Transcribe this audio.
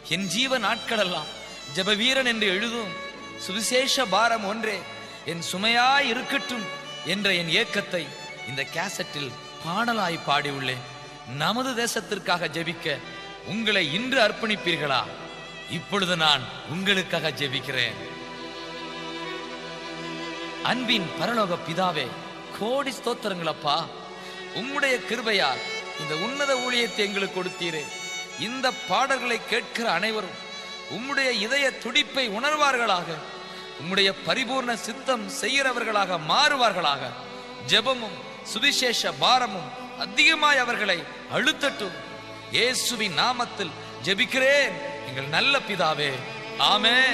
என் ஜீவ நாட்களெல்லாம் ஜெப வீரன் என்று எழுதும் சுவிசேஷ பாரம் ஒன்றே என் சுமையாய் இருக்கட்டும் என்ற என் ஏக்கத்தை இந்த கேசட்டில் பாடலாய் பாடியுள்ளேன் நமது தேசத்திற்காக ஜெபிக்க உங்களை இன்று அர்ப்பணிப்பீர்களா இப்பொழுது நான் உங்களுக்காக ஜெபிக்கிறேன் அன்பின் பரலோக பிதாவே கோடி ஸ்தோத்திரங்களப்பா உம்முடைய கிருபையால் இந்த உன்னத ஊழியத்தை எங்களுக்கு கொடுத்தீரே இந்த பாடல்களை கேட்கிற அனைவரும் உம்முடைய இதய துடிப்பை உணர்வார்களாக உம்முடைய பரிபூர்ண சித்தம் செய்கிறவர்களாக மாறுவார்களாக ஜெபமும் சுவிசேஷ பாரமும் அதிகமாய் அவர்களை அழுத்தட்டும் இயேசுவின் நாமத்தில் ஜெபிக்கிறேன் எங்கள் நல்ல பிதாவே ஆமென்